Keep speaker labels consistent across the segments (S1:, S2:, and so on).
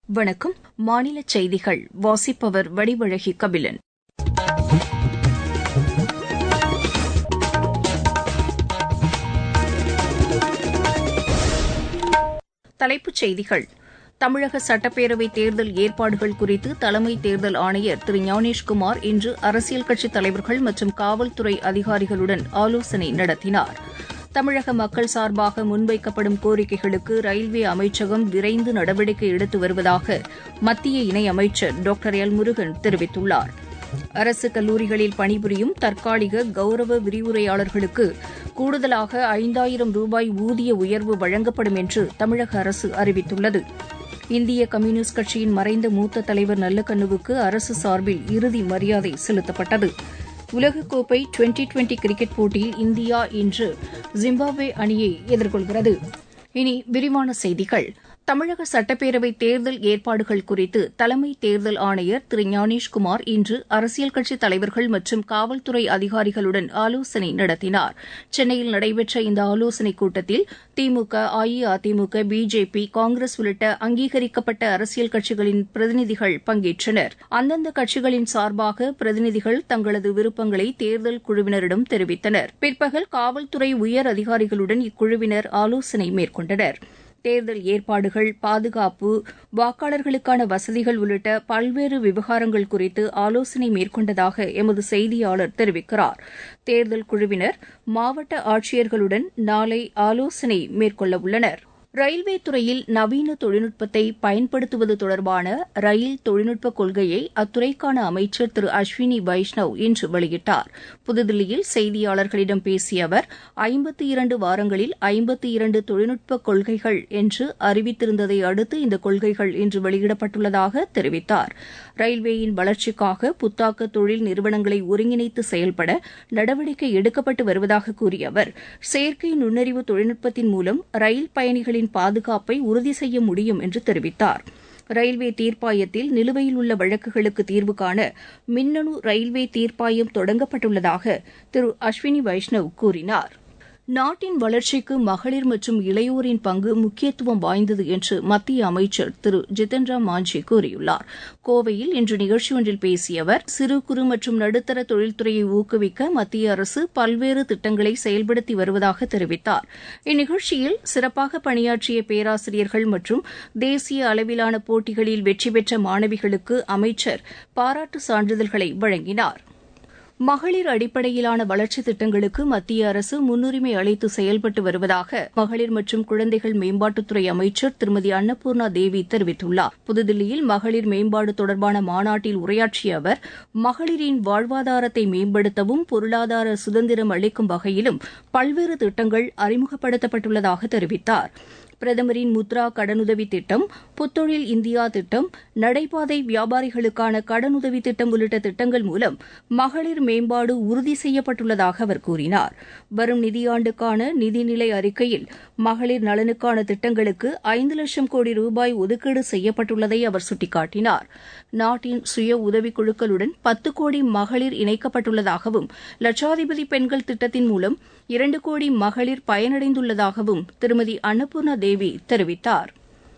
S1: வணக்கம் மாநில செய்திகள் வாசிப்பவர் வடிவழகி கபிலன் தலைப்புச் செய்திகள் தமிழக சட்டப்பேரவைத் தேர்தல் ஏற்பாடுகள் குறித்து தலைமை தேர்தல் ஆணையர் திரு ஞானேஷ்குமார் இன்று அரசியல் கட்சித் தலைவர்கள் மற்றும் காவல்துறை அதிகாரிகளுடன் ஆலோசனை நடத்தினார் தமிழக மக்கள் சார்பாக முன்வைக்கப்படும் கோரிக்கைகளுக்கு ரயில்வே அமைச்சகம் விரைந்து நடவடிக்கை எடுத்து வருவதாக மத்திய இணையமைச்சர் டாக்டர் எல் முருகன் தெரிவித்துள்ளார் அரசு கல்லூரிகளில் பணிபுரியும் தற்காலிக கௌரவ விரிவுரையாளர்களுக்கு கூடுதலாக ஐந்தாயிரம் ரூபாய் ஊதிய உயர்வு வழங்கப்படும் என்று தமிழக அரசு அறிவித்துள்ளது இந்திய கம்யூனிஸ்ட் கட்சியின் மறைந்த மூத்த தலைவர் நல்லக்கண்ணுவுக்கு அரசு சார்பில் இறுதி மரியாதை செலுத்தப்பட்டது உலகக்கோப்பை டுவெண்டி டுவெண்டி கிரிக்கெட் போட்டியில் இந்தியா இன்று ஜிம்பாப்வே அணியை எதிர்கொள்கிறது இனி விரிவான செய்திகள் தமிழக சட்டப்பேரவை தேர்தல் ஏற்பாடுகள் குறித்து தலைமை தேர்தல் ஆணையர் திரு ஞானேஷ்குமார் இன்று அரசியல் கட்சித் தலைவர்கள் மற்றும் காவல்துறை அதிகாரிகளுடன் ஆலோசனை நடத்தினார் சென்னையில் நடைபெற்ற இந்த ஆலோசனைக் கூட்டத்தில் திமுக அஇஅதிமுக பிஜேபி காங்கிரஸ் உள்ளிட்ட அங்கீகரிக்கப்பட்ட அரசியல் கட்சிகளின் பிரதிநிதிகள் பங்கேற்றனர் அந்தந்த கட்சிகளின் சார்பாக பிரதிநிதிகள் தங்களது விருப்பங்களை தேர்தல் குழுவினரிடம் தெரிவித்தனர் பிற்பகல் காவல்துறை உயர் அதிகாரிகளுடன் இக்குழுவினர் ஆலோசனை மேற்கொண்டனர் தேர்தல் ஏற்பாடுகள் பாதுகாப்பு வாக்காளர்களுக்கான வசதிகள் உள்ளிட்ட பல்வேறு விவகாரங்கள் குறித்து ஆலோசனை மேற்கொண்டதாக எமது செய்தியாளர் தெரிவிக்கிறார் தேர்தல் குழுவினர் மாவட்ட ஆட்சியர்களுடன் நாளை ஆலோசனை மேற்கொள்ளவுள்ளனர் ரயில்வே துறையில் நவீன தொழில்நுட்பத்தை பயன்படுத்துவது தொடர்பான ரயில் தொழில்நுட்ப கொள்கையை அத்துறைக்கான அமைச்சர் திரு அஸ்வினி வைஷ்ணவ் இன்று வெளியிட்டார் புதுதில்லியில் செய்தியாளர்களிடம் பேசிய அவர் ஐம்பத்தி இரண்டு வாரங்களில் ஐம்பத்தி இரண்டு தொழில்நுட்ப கொள்கைகள் என்று அறிவித்திருந்ததை அடுத்து இந்த கொள்கைகள் இன்று வெளியிடப்பட்டுள்ளதாக தெரிவித்தார் ரயில்வேயின் வளர்ச்சிக்காக புத்தாக்க தொழில் நிறுவனங்களை ஒருங்கிணைத்து செயல்பட நடவடிக்கை எடுக்கப்பட்டு வருவதாக கூறிய அவர் செயற்கை நுண்ணறிவு தொழில்நுட்பத்தின் மூலம் ரயில் பயணிகளின் பாதுகாப்பை உறுதி செய்ய முடியும் என்று தெரிவித்தார் ரயில்வே தீர்ப்பாயத்தில் நிலுவையில் உள்ள வழக்குகளுக்கு தீர்வு காண மின்னணு ரயில்வே தீர்ப்பாயம் தொடங்கப்பட்டுள்ளதாக திரு அஸ்வினி வைஷ்ணவ் கூறினார் நாட்டின் வளர்ச்சிக்கு மகளிர் மற்றும் இளையோரின் பங்கு முக்கியத்துவம் வாய்ந்தது என்று மத்திய அமைச்சர் திரு ஜித்தன் ராம் மாஞ்சி கூறியுள்ளார் கோவையில் இன்று நிகழ்ச்சி ஒன்றில் பேசிய அவர் சிறு குறு மற்றும் நடுத்தர தொழில்துறையை ஊக்குவிக்க மத்திய அரசு பல்வேறு திட்டங்களை செயல்படுத்தி வருவதாக தெரிவித்தார் இந்நிகழ்ச்சியில் சிறப்பாக பணியாற்றிய பேராசிரியர்கள் மற்றும் தேசிய அளவிலான போட்டிகளில் வெற்றி பெற்ற மாணவிகளுக்கு அமைச்சர் பாராட்டு சான்றிதழ்களை வழங்கினார் மகளிர் அடிப்படையிலான வளர்ச்சித் திட்டங்களுக்கு மத்திய அரசு முன்னுரிமை அளித்து செயல்பட்டு வருவதாக மகளிர் மற்றும் குழந்தைகள் மேம்பாட்டுத்துறை அமைச்சர் திருமதி அன்னபூர்ணா தேவி தெரிவித்துள்ளார் புதுதில்லியில் மகளிர் மேம்பாடு தொடர்பான மாநாட்டில் உரையாற்றிய அவர் மகளிரின் வாழ்வாதாரத்தை மேம்படுத்தவும் பொருளாதார சுதந்திரம் அளிக்கும் வகையிலும் பல்வேறு திட்டங்கள் அறிமுகப்படுத்தப்பட்டுள்ளதாக தெரிவித்தார் பிரதமரின் முத்ரா கடனுதவி திட்டம் புத்தொழில் இந்தியா திட்டம் நடைபாதை வியாபாரிகளுக்கான கடனுதவி திட்டம் உள்ளிட்ட திட்டங்கள் மூலம் மகளிர் மேம்பாடு உறுதி செய்யப்பட்டுள்ளதாக அவர் கூறினார் வரும் நிதியாண்டுக்கான நிதிநிலை அறிக்கையில் மகளிர் நலனுக்கான திட்டங்களுக்கு ஐந்து லட்சம் கோடி ரூபாய் ஒதுக்கீடு செய்யப்பட்டுள்ளதை அவர் சுட்டிக்காட்டினார் நாட்டின் சுய உதவிக்குழுக்களுடன் பத்து கோடி மகளிர் இணைக்கப்பட்டுள்ளதாகவும் லட்சாதிபதி பெண்கள் திட்டத்தின் மூலம் இரண்டு கோடி மகளிர் பயனடைந்துள்ளதாகவும் திருமதி அன்னபூர்ணா தேவி தெரிவித்தார்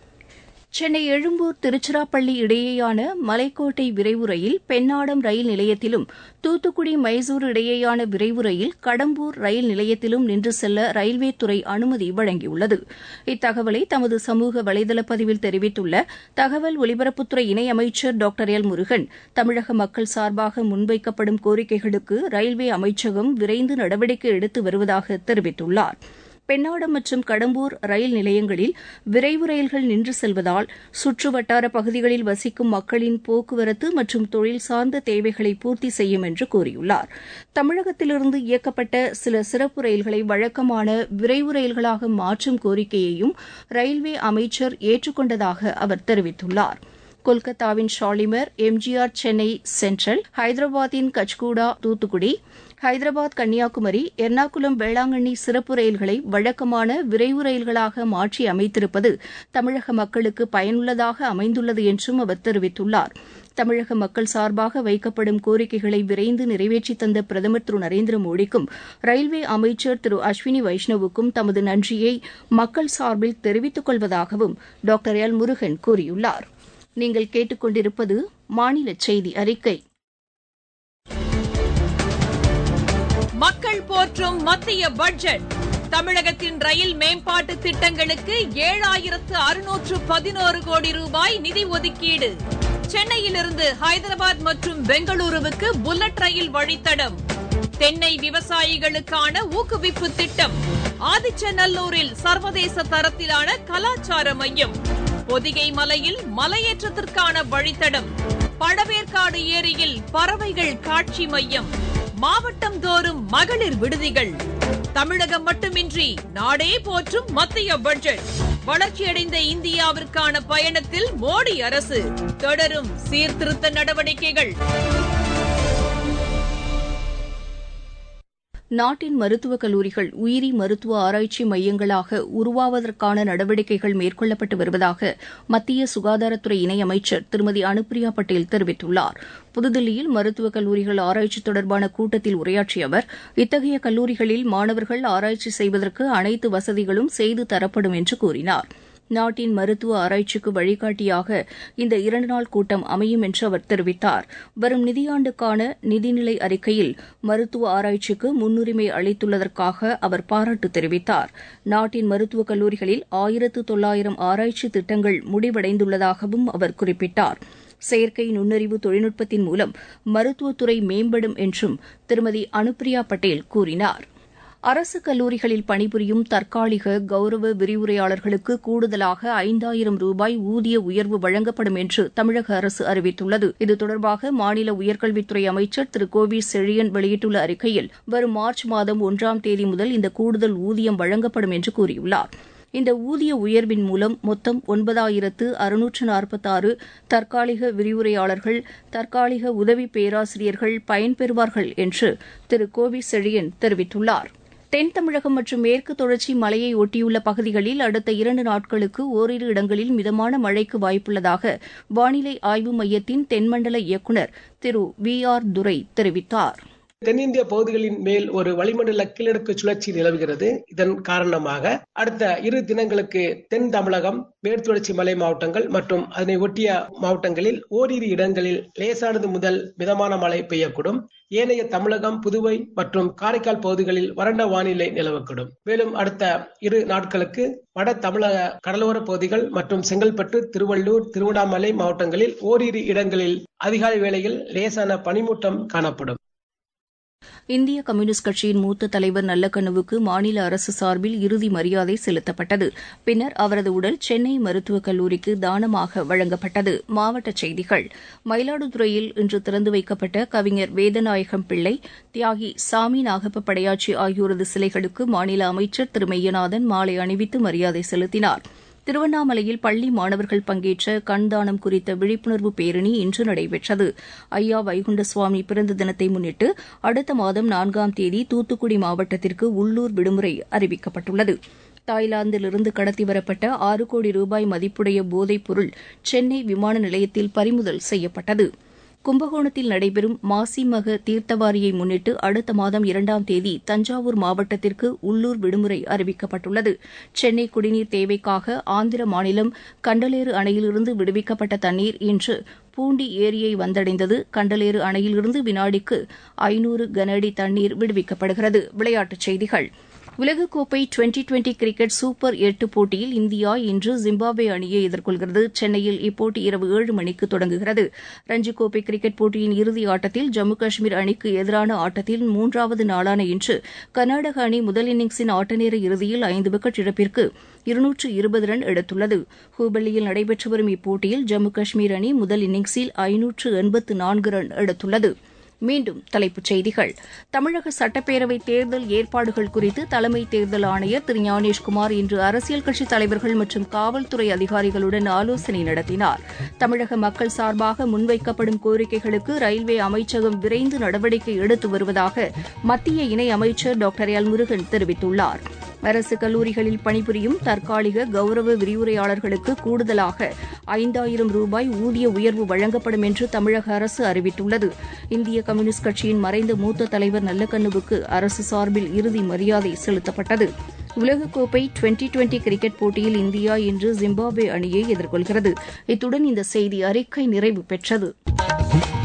S1: சென்னை எழும்பூர் திருச்சிராப்பள்ளி இடையேயான மலைக்கோட்டை விரைவு ரயில் பெண்ணாடம் ரயில் நிலையத்திலும் தூத்துக்குடி மைசூர் இடையேயான விரைவு ரயில் கடம்பூர் ரயில் நிலையத்திலும் நின்று செல்ல ரயில்வே துறை அனுமதி வழங்கியுள்ளது இத்தகவலை தமது சமூக வலைதள பதிவில் தெரிவித்துள்ள தகவல் ஒலிபரப்புத்துறை இணையமைச்சர் டாக்டர் எல் முருகன் தமிழக மக்கள் சார்பாக முன்வைக்கப்படும் கோரிக்கைகளுக்கு ரயில்வே அமைச்சகம் விரைந்து நடவடிக்கை எடுத்து வருவதாக தெரிவித்துள்ளாா் பெண்ணாடம் மற்றும் கடம்பூர் ரயில் நிலையங்களில் விரைவு ரயில்கள் நின்று செல்வதால் சுற்று வட்டார பகுதிகளில் வசிக்கும் மக்களின் போக்குவரத்து மற்றும் தொழில் சார்ந்த தேவைகளை பூர்த்தி செய்யும் என்று கூறியுள்ளார் தமிழகத்திலிருந்து இயக்கப்பட்ட சில சிறப்பு ரயில்களை வழக்கமான விரைவு ரயில்களாக மாற்றும் கோரிக்கையையும் ரயில்வே அமைச்சர் ஏற்றுக்கொண்டதாக அவர் தெரிவித்துள்ளார் கொல்கத்தாவின் ஷாலிமர் எம்ஜிஆர் சென்னை சென்ட்ரல் ஹைதராபாத்தின் கச்கூடா தூத்துக்குடி ஹைதராபாத் கன்னியாகுமரி எர்ணாகுளம் வேளாங்கண்ணி சிறப்பு ரயில்களை வழக்கமான விரைவு ரயில்களாக மாற்றி அமைத்திருப்பது தமிழக மக்களுக்கு பயனுள்ளதாக அமைந்துள்ளது என்றும் அவர் தெரிவித்துள்ளார் தமிழக மக்கள் சார்பாக வைக்கப்படும் கோரிக்கைகளை விரைந்து நிறைவேற்றி தந்த பிரதமர் திரு நரேந்திர மோடிக்கும் ரயில்வே அமைச்சர் திரு அஸ்வினி வைஷ்ணவுக்கும் தமது நன்றியை மக்கள் சார்பில் தெரிவித்துக் கொள்வதாகவும் டாக்டர் எல் முருகன் கூறியுள்ளார் நீங்கள் கேட்டுக்கொண்டிருப்பது மாநில செய்தி அறிக்கை
S2: மக்கள் போற்றும் மத்திய பட்ஜெட் தமிழகத்தின் ரயில் மேம்பாட்டு திட்டங்களுக்கு ஏழாயிரத்து அறுநூற்று பதினோரு கோடி ரூபாய் நிதி ஒதுக்கீடு சென்னையிலிருந்து ஹைதராபாத் மற்றும் பெங்களூருவுக்கு புல்லட் ரயில் வழித்தடம் தென்னை விவசாயிகளுக்கான ஊக்குவிப்பு திட்டம் ஆதிச்சநல்லூரில் சர்வதேச தரத்திலான கலாச்சார மையம் பொதிகை மலையில் மலையேற்றத்திற்கான வழித்தடம் பழவேற்காடு ஏரியில் பறவைகள் காட்சி மையம் மாவட்டம் தோறும் மகளிர் விடுதிகள் தமிழகம் மட்டுமின்றி நாடே போற்றும் மத்திய பட்ஜெட் வளர்ச்சியடைந்த இந்தியாவிற்கான பயணத்தில் மோடி அரசு தொடரும் சீர்திருத்த நடவடிக்கைகள்
S1: நாட்டின் மருத்துவக் கல்லூரிகள் உயிரி மருத்துவ ஆராய்ச்சி மையங்களாக உருவாவதற்கான நடவடிக்கைகள் மேற்கொள்ளப்பட்டு வருவதாக மத்திய சுகாதாரத்துறை இணையமைச்சர் திருமதி அனுப்பிரியா பட்டேல் தெரிவித்துள்ளார் புதுதில்லியில் மருத்துவக் கல்லூரிகள் ஆராய்ச்சி தொடர்பான கூட்டத்தில் உரையாற்றிய அவர் இத்தகைய கல்லூரிகளில் மாணவர்கள் ஆராய்ச்சி செய்வதற்கு அனைத்து வசதிகளும் செய்து தரப்படும் என்று கூறினார் நாட்டின் மருத்துவ ஆராய்ச்சிக்கு வழிகாட்டியாக இந்த இரண்டு நாள் கூட்டம் அமையும் என்று அவர் தெரிவித்தார் வரும் நிதியாண்டுக்கான நிதிநிலை அறிக்கையில் மருத்துவ ஆராய்ச்சிக்கு முன்னுரிமை அளித்துள்ளதற்காக அவர் பாராட்டு தெரிவித்தார் நாட்டின் மருத்துவக் கல்லூரிகளில் ஆயிரத்து தொள்ளாயிரம் ஆராய்ச்சி திட்டங்கள் முடிவடைந்துள்ளதாகவும் அவர் குறிப்பிட்டார் செயற்கை நுண்ணறிவு தொழில்நுட்பத்தின் மூலம் மருத்துவத்துறை மேம்படும் என்றும் திருமதி அனுப்பிரியா பட்டேல் கூறினார் அரசு கல்லூரிகளில் பணிபுரியும் தற்காலிக கௌரவ விரிவுரையாளர்களுக்கு கூடுதலாக ஐந்தாயிரம் ரூபாய் ஊதிய உயர்வு வழங்கப்படும் என்று தமிழக அரசு அறிவித்துள்ளது இது தொடர்பாக மாநில உயர்கல்வித்துறை அமைச்சர் திரு கோவி செழியன் வெளியிட்டுள்ள அறிக்கையில் வரும் மார்ச் மாதம் ஒன்றாம் தேதி முதல் இந்த கூடுதல் ஊதியம் வழங்கப்படும் என்று கூறியுள்ளார் இந்த ஊதிய உயர்வின் மூலம் மொத்தம் ஒன்பதாயிரத்து அறுநூற்று நாற்பத்தாறு தற்காலிக விரிவுரையாளர்கள் தற்காலிக உதவி பேராசிரியர்கள் பயன்பெறுவார்கள் என்று திரு கோவி செழியன் தெரிவித்துள்ளார் தென் தமிழகம் மற்றும் மேற்கு தொடர்ச்சி மலையை ஒட்டியுள்ள பகுதிகளில் அடுத்த இரண்டு நாட்களுக்கு ஓரிரு இடங்களில் மிதமான மழைக்கு வாய்ப்புள்ளதாக வானிலை ஆய்வு மையத்தின் தென்மண்டல இயக்குநர் திரு வி ஆர் துரை தெரிவித்தார்
S3: தென்னிந்திய பகுதிகளின் மேல் ஒரு வளிமண்டல கீழடுக்கு சுழற்சி நிலவுகிறது இதன் காரணமாக அடுத்த இரு தினங்களுக்கு தென் தமிழகம் மேற்குத்தொடர்ச்சி மலை மாவட்டங்கள் மற்றும் அதனை ஒட்டிய மாவட்டங்களில் ஓரிரு இடங்களில் லேசானது முதல் மிதமான மழை பெய்யக்கூடும் ஏனைய தமிழகம் புதுவை மற்றும் காரைக்கால் பகுதிகளில் வறண்ட வானிலை நிலவக்கூடும் மேலும் அடுத்த இரு நாட்களுக்கு வட தமிழக கடலோர பகுதிகள் மற்றும் செங்கல்பட்டு திருவள்ளூர் திருவண்ணாமலை மாவட்டங்களில் ஓரிரு இடங்களில் அதிகாலை வேளையில் லேசான பனிமூட்டம் காணப்படும்
S1: இந்திய கம்யூனிஸ்ட் கட்சியின் மூத்த தலைவர் நல்லக்கண்ணுவுக்கு மாநில அரசு சார்பில் இறுதி மரியாதை செலுத்தப்பட்டது பின்னர் அவரது உடல் சென்னை மருத்துவக் கல்லூரிக்கு தானமாக வழங்கப்பட்டது மாவட்டச் செய்திகள் மயிலாடுதுறையில் இன்று திறந்து வைக்கப்பட்ட கவிஞர் வேதநாயகம் பிள்ளை தியாகி சாமி நாகப்ப படையாச்சி ஆகியோரது சிலைகளுக்கு மாநில அமைச்சர் திரு மெய்யநாதன் மாலை அணிவித்து மரியாதை செலுத்தினார் திருவண்ணாமலையில் பள்ளி மாணவர்கள் பங்கேற்ற கண்தானம் குறித்த விழிப்புணர்வு பேரணி இன்று நடைபெற்றது ஐயா வைகுண்ட சுவாமி பிறந்த தினத்தை முன்னிட்டு அடுத்த மாதம் நான்காம் தேதி தூத்துக்குடி மாவட்டத்திற்கு உள்ளூர் விடுமுறை அறிவிக்கப்பட்டுள்ளது தாய்லாந்திலிருந்து கடத்தி வரப்பட்ட ஆறு கோடி ரூபாய் மதிப்புடைய போதைப் பொருள் சென்னை விமான நிலையத்தில் பறிமுதல் செய்யப்பட்டது கும்பகோணத்தில் நடைபெறும் மாசிமக தீர்த்தவாரியை முன்னிட்டு அடுத்த மாதம் இரண்டாம் தேதி தஞ்சாவூர் மாவட்டத்திற்கு உள்ளூர் விடுமுறை அறிவிக்கப்பட்டுள்ளது சென்னை குடிநீர் தேவைக்காக ஆந்திர மாநிலம் கண்டலேறு அணையிலிருந்து விடுவிக்கப்பட்ட தண்ணீர் இன்று பூண்டி ஏரியை வந்தடைந்தது கண்டலேறு அணையிலிருந்து வினாடிக்கு ஐநூறு கனஅடி தண்ணீர் விடுவிக்கப்படுகிறது விளையாட்டுச் செய்திகள் உலகக்கோப்பை டுவெண்டி டுவெண்டி கிரிக்கெட் சூப்பர் எட்டு போட்டியில் இந்தியா இன்று ஜிம்பாப்வே அணியை எதிர்கொள்கிறது சென்னையில் இப்போட்டி இரவு ஏழு மணிக்கு தொடங்குகிறது ரஞ்சிக் கோப்பை கிரிக்கெட் போட்டியின் இறுதி ஆட்டத்தில் ஜம்மு காஷ்மீர் அணிக்கு எதிரான ஆட்டத்தில் மூன்றாவது நாளான இன்று கர்நாடக அணி முதல் இன்னிங்ஸின் ஆட்டநேர இறுதியில் ஐந்து விக்கெட் இழப்பிற்கு இருநூற்று இருபது ரன் எடுத்துள்ளது ஹூபள்ளியில் நடைபெற்று வரும் இப்போட்டியில் ஜம்மு காஷ்மீர் அணி முதல் இன்னிங்ஸில் ஐநூற்று எண்பத்து நான்கு ரன் எடுத்துள்ளது மீண்டும் தலைப்புச் செய்திகள் தமிழக சட்டப்பேரவை தேர்தல் ஏற்பாடுகள் குறித்து தலைமை தேர்தல் ஆணையர் திரு ஞானேஷ்குமார் இன்று அரசியல் கட்சித் தலைவர்கள் மற்றும் காவல்துறை அதிகாரிகளுடன் ஆலோசனை நடத்தினார் தமிழக மக்கள் சார்பாக முன்வைக்கப்படும் கோரிக்கைகளுக்கு ரயில்வே அமைச்சகம் விரைந்து நடவடிக்கை எடுத்து வருவதாக மத்திய இணை அமைச்சர் டாக்டர் எல் முருகன் தெரிவித்துள்ளார் அரசு கல்லூரிகளில் பணிபுரியும் தற்காலிக கௌரவ விரிவுரையாளர்களுக்கு கூடுதலாக ஐந்தாயிரம் ரூபாய் ஊதிய உயர்வு வழங்கப்படும் என்று தமிழக அரசு அறிவித்துள்ளது இந்திய கம்யூனிஸ்ட் கட்சியின் மறைந்த மூத்த தலைவர் நல்லக்கண்ணுவுக்கு அரசு சார்பில் இறுதி மரியாதை செலுத்தப்பட்டது உலகக்கோப்பை டுவெண்டி டுவெண்டி கிரிக்கெட் போட்டியில் இந்தியா இன்று ஜிம்பாப்வே அணியை எதிர்கொள்கிறது இத்துடன் இந்த செய்தி அறிக்கை நிறைவு பெற்றது